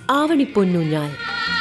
ആവണിപ്പൊന്നൂഞ്ഞാൽ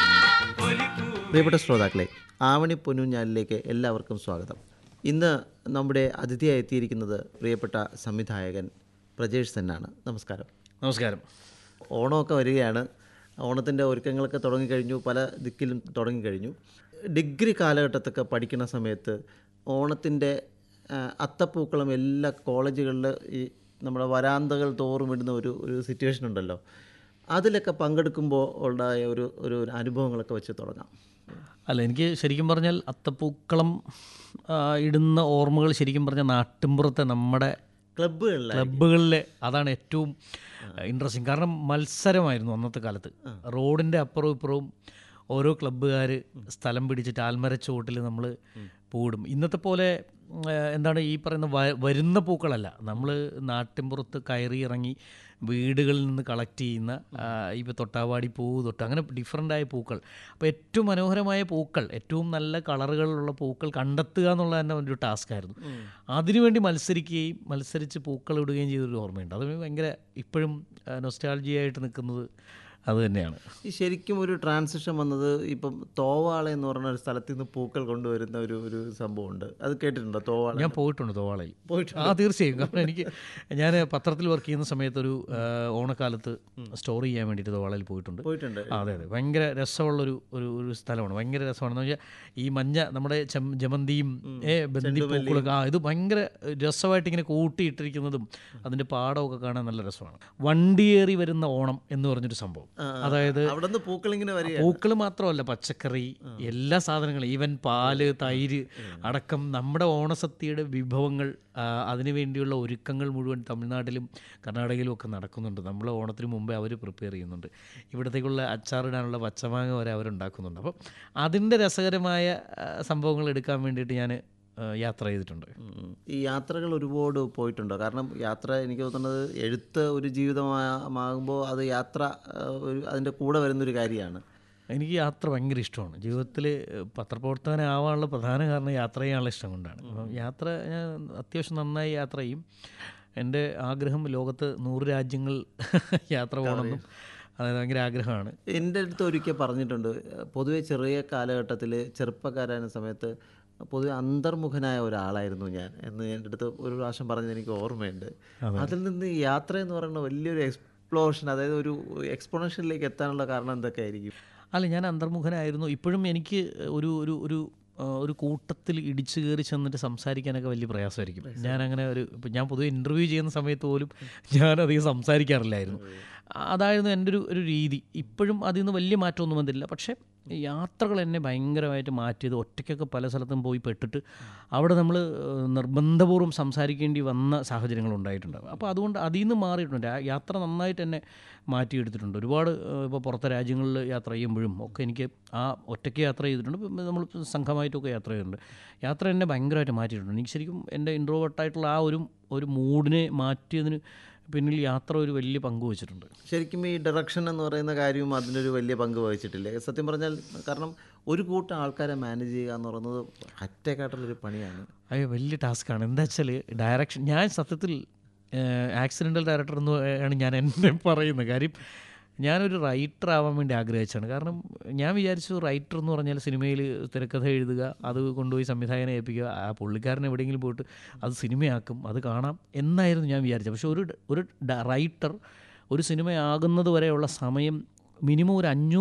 പ്രിയപ്പെട്ട ശ്രോതാക്കളെ ആവണി പൊന്നുഞ്ഞാലിലേക്ക് എല്ലാവർക്കും സ്വാഗതം ഇന്ന് നമ്മുടെ അതിഥിയായി എത്തിയിരിക്കുന്നത് പ്രിയപ്പെട്ട സംവിധായകൻ പ്രജേഷ് സെന്നാണ് നമസ്കാരം നമസ്കാരം ഓണമൊക്കെ വരികയാണ് ഓണത്തിൻ്റെ ഒരുക്കങ്ങളൊക്കെ തുടങ്ങിക്കഴിഞ്ഞു പല ദിക്കിലും തുടങ്ങിക്കഴിഞ്ഞു ഡിഗ്രി കാലഘട്ടത്തൊക്കെ പഠിക്കുന്ന സമയത്ത് ഓണത്തിൻ്റെ ആ, അത്തപ്പൂക്കളം എല്ലാ കോളേജുകളിൽ ഈ നമ്മുടെ വരാന്തകൾ തോറും ഇടുന്ന ഒരു ഒരു സിറ്റുവേഷൻ ഉണ്ടല്ലോ അതിലൊക്കെ പങ്കെടുക്കുമ്പോൾ ഉണ്ടായ ഒരു ഒരു അനുഭവങ്ങളൊക്കെ വെച്ച് തുടങ്ങാം അല്ല എനിക്ക് ശരിക്കും പറഞ്ഞാൽ അത്തപ്പൂക്കളം ആ, ഇടുന്ന ഓർമ്മകൾ ശരിക്കും പറഞ്ഞാൽ നാട്ടിൻപുറത്തെ നമ്മുടെ ക്ലബ്ബുകളിൽ ക്ലബ്ബുകളിലെ അതാണ് ഏറ്റവും ഇൻട്രസ്റ്റിംഗ് കാരണം മത്സരമായിരുന്നു അന്നത്തെ കാലത്ത് റോഡിൻ്റെ അപ്പുറവും ഇപ്പുറവും ഓരോ ക്ലബ്ബുകാർ സ്ഥലം പിടിച്ചിട്ട് ആൽമര ചുവട്ടിൽ നമ്മൾ പൂടും ഇന്നത്തെ പോലെ ഉം, ആ, എന്താണ് ഈ പറയുന്ന വ- വരുന്ന പൂക്കളല്ല നമ്മൾ നാട്ടിൻപുറത്ത് കയറി ഇറങ്ങി വീടുകളിൽ നിന്ന് കളക്ട് ചെയ്യുന്ന ഇപ്പോൾ തൊട്ടാവാടി പൂവ് തൊട്ട് അങ്ങനെ ഡിഫറെൻ്റ് ആയ പൂക്കൾ അപ്പോൾ ഏറ്റവും മനോഹരമായ പൂക്കൾ ഏറ്റവും നല്ല കളറുകളുള്ള പൂക്കൾ കണ്ടെത്തുക എന്നുള്ള തന്നെ ഒരു ടാസ്ക് ആയിരുന്നു അതിനുവേണ്ടി മത്സരിക്കുകയും മത്സരിച്ച് പൂക്കൾ ഇടുകയും ചെയ്തൊരു ഓർമ്മയുണ്ട് അത് ഭയങ്കര ഇപ്പോഴും നൊസ്റ്റാൾജിയായിട്ട് നിൽക്കുന്നത് അത് തന്നെയാണ് ഈ ശരിക്കും ഒരു ട്രാൻസിഷൻ വന്നത് ഇപ്പം തോവാള എന്ന് പറഞ്ഞ ഒരു സ്ഥലത്ത് നിന്ന് പൂക്കൾ കൊണ്ടുവരുന്ന ഒരു ഒരു സംഭവമുണ്ട് അത് കേട്ടിട്ടുണ്ടോ തോവാള ഞാൻ പോയിട്ടുണ്ട് തോവാളയിൽ പോയിട്ടുണ്ട്. ആ തീർച്ചയായും കാരണം എനിക്ക് ഞാൻ പത്രത്തിൽ വർക്ക് ചെയ്യുന്ന സമയത്ത് ഒരു ആ, ഓണക്കാലത്ത് സ്റ്റോറി ചെയ്യാൻ വേണ്ടിയിട്ട് തോവാളയിൽ പോയിട്ടുണ്ട് പോയിട്ടുണ്ട് ആ, അതെ അതെ ഭയങ്കര രസമുള്ളൊരു ഒരു ഒരു സ്ഥലമാണ് ഭയങ്കര രസമാണെന്ന് വെച്ചാൽ ഈ മഞ്ഞ നമ്മുടെ ചെം- ജമന്തിയും ഏ ബന്ദിപ്പൂക്കളൊക്കെ ആ ഇത് ഭയങ്കര രസമായിട്ട് ഇങ്ങനെ കൂട്ടിയിട്ടിരിക്കുന്നതും അതിൻ്റെ പാടമൊക്കെ കാണാൻ നല്ല രസമാണ് വണ്ടിയേറി വരുന്ന ഓണം എന്ന് പറഞ്ഞൊരു സംഭവം അതായത് അവിടെ നിന്ന് പൂക്കൾ ഇങ്ങനെ വരിക പൂക്കൾ മാത്രമല്ല പച്ചക്കറി എല്ലാ സാധനങ്ങളും ഈവൻ പാല് തൈര് അടക്കം നമ്മുടെ ഓണസദ്യയുടെ വിഭവങ്ങൾ ആ, അതിനു വേണ്ടിയുള്ള ഒരുക്കങ്ങൾ മുഴുവൻ തമിഴ്നാട്ടിലും കർണാടകയിലും ഒക്കെ നടക്കുന്നുണ്ട് നമ്മൾ ഓണത്തിന് മുമ്പേ അവർ പ്രിപ്പയർ ചെയ്യുന്നുണ്ട് ഇവിടത്തേക്കുള്ള അച്ചാറിടാനുള്ള പച്ചമാങ്ങ വരെ അവരുണ്ടാക്കുന്നുണ്ട് അപ്പം അതിൻ്റെ രസകരമായ ആ, സംഭവങ്ങൾ എടുക്കാൻ വേണ്ടിയിട്ട് ഞാൻ യാത്ര ചെയ്തിട്ടുണ്ട് ഉം. ഈ യാത്രകൾ ഒരുപാട് പോയിട്ടുണ്ടോ കാരണം യാത്ര എനിക്ക് തോന്നുന്നത് എഴുത്ത് ഒരു ജീവിതമാകുമ്പോൾ അത് യാത്ര ആ, ഒരു അതിൻ്റെ കൂടെ വരുന്നൊരു കാര്യമാണ് എനിക്ക് യാത്ര ഭയങ്കര ഇഷ്ടമാണ് ജീവിതത്തിൽ പത്രപ്രവർത്തകനാവാനുള്ള പ്രധാന കാരണം യാത്ര ചെയ്യാനുള്ള ഇഷ്ടം കൊണ്ടാണ് അപ്പം യാത്ര ഞാൻ അത്യാവശ്യം നന്നായി യാത്ര ചെയ്യും എൻ്റെ ആഗ്രഹം ലോകത്ത് നൂറ് രാജ്യങ്ങൾ യാത്ര പോകണമെന്നും അതായത് ഭയങ്കര ആഗ്രഹമാണ് എൻ്റെ അടുത്ത് ഒരിക്കൽ പറഞ്ഞിട്ടുണ്ട് പൊതുവെ ചെറിയ കാലഘട്ടത്തിൽ ചെറുപ്പക്കാരായ സമയത്ത് പൊതുവെ അന്തർമുഖനായ ഒരാളായിരുന്നു ഞാൻ എന്ന് എൻ്റെ അടുത്ത് ഒരു പ്രാവശ്യം പറഞ്ഞത് എനിക്ക് ഓർമ്മയുണ്ട് അതിൽ നിന്ന് ഈ യാത്ര എന്ന് പറയുന്ന വലിയൊരു എക്സ്പ്ലോഷൻ അതായത് ഒരു എക്സ്പോണൻഷ്യലിലേക്ക് എത്താനുള്ള കാരണം എന്തൊക്കെ ആയിരിക്കും അല്ല ഞാൻ അന്തർമുഖനായിരുന്നു ഇപ്പോഴും എനിക്ക് ഒരു ഒരു ഒരു ആ, ഒരു കൂട്ടത്തിൽ ഇടിച്ചു കയറി ചെന്നിട്ട് സംസാരിക്കാനൊക്കെ വലിയ പ്രയാസമായിരിക്കും ഞാൻ അങ്ങനെ ഒരു ഇപ്പം ഞാൻ പൊതുവെ ഇൻ്റർവ്യൂ ചെയ്യുന്ന സമയത്ത് പോലും ഞാൻ അധികം സംസാരിക്കാറില്ലായിരുന്നു അതായിരുന്നു എൻ്റെ ഒരു ഒരു രീതി ഇപ്പോഴും അതിൽ നിന്ന് വലിയ മാറ്റമൊന്നും വന്നില്ല പക്ഷേ യാത്രകൾ എന്നെ ഭയങ്കരമായിട്ട് മാറ്റിയത് ഒറ്റയ്ക്കൊക്കെ പല സ്ഥലത്തും പോയി പെട്ടിട്ട് അവിടെ നമ്മൾ നിർബന്ധപൂർവ്വം സംസാരിക്കേണ്ടി വന്ന സാഹചര്യങ്ങൾ ഉണ്ടായിട്ടുണ്ട് അപ്പോൾ അതുകൊണ്ട് അതിൽ നിന്ന് മാറിയിട്ടുണ്ട് ആ യാത്ര നന്നായിട്ട് എന്നെ മാറ്റിയെടുത്തിട്ടുണ്ട് ഒരുപാട് ഇപ്പോൾ പുറത്തെ രാജ്യങ്ങളിൽ യാത്ര ചെയ്യുമ്പോഴും ഒക്കെ എനിക്ക് ആ ഒറ്റയ്ക്ക് യാത്ര ചെയ്തിട്ടുണ്ട് ഇപ്പം നമ്മൾ സംഘമായിട്ടൊക്കെ യാത്ര ചെയ്തിട്ടുണ്ട് യാത്ര എന്നെ ഭയങ്കരമായിട്ട് മാറ്റിയിട്ടുണ്ട് എനിക്ക് ശരിക്കും എൻ്റെ ഇൻട്രോവേർട്ടായിട്ടുള്ള ആ ഒരു ഒരു മൂഡിനെ മാറ്റിയതിന് പിന്നിൽ യാത്ര ഒരു വലിയ പങ്ക് വെച്ചിട്ടുണ്ട് ശരിക്കും ഈ ഡയറക്ഷൻ എന്ന് പറയുന്ന കാര്യവും അതിനൊരു വലിയ പങ്ക് വഹിച്ചിട്ടില്ലേ സത്യം പറഞ്ഞാൽ കാരണം ഒരു കൂട്ടം ആൾക്കാരെ മാനേജ് ചെയ്യുക എന്ന് പറയുന്നത് അറ്റേക്കാട്ടുള്ളൊരു പണിയാണ് അയ്യോ വലിയ ടാസ്ക്കാണ് എന്താ വെച്ചാൽ ഡയറക്ഷൻ ഞാൻ സത്യത്തിൽ ആക്സിഡൻ്റൽ ഡയറക്ടർ എന്ന് ആണ് ഞാൻ എന്നെ പറയുന്നത് കാര്യം ഞാനൊരു റൈറ്റർ ആവാൻ വേണ്ടി ആഗ്രഹിച്ചാണ് കാരണം ഞാൻ വിചാരിച്ചു റൈറ്റർ എന്ന് പറഞ്ഞാൽ സിനിമയിൽ തിരക്കഥ എഴുതുക അത് കൊണ്ടുപോയി സംവിധായകനെ ഏൽപ്പിക്കുക ആ പുള്ളിക്കാരൻ എവിടെയെങ്കിലും പോയിട്ട് അത് സിനിമയാക്കും അത് കാണാം എന്നായിരുന്നു ഞാൻ വിചാരിച്ചത് പക്ഷേ ഒരു ഒരു റൈറ്റർ ഒരു സിനിമയാകുന്നത് വരെയുള്ള സമയം മിനിമം ഒരു അഞ്ഞൂറ്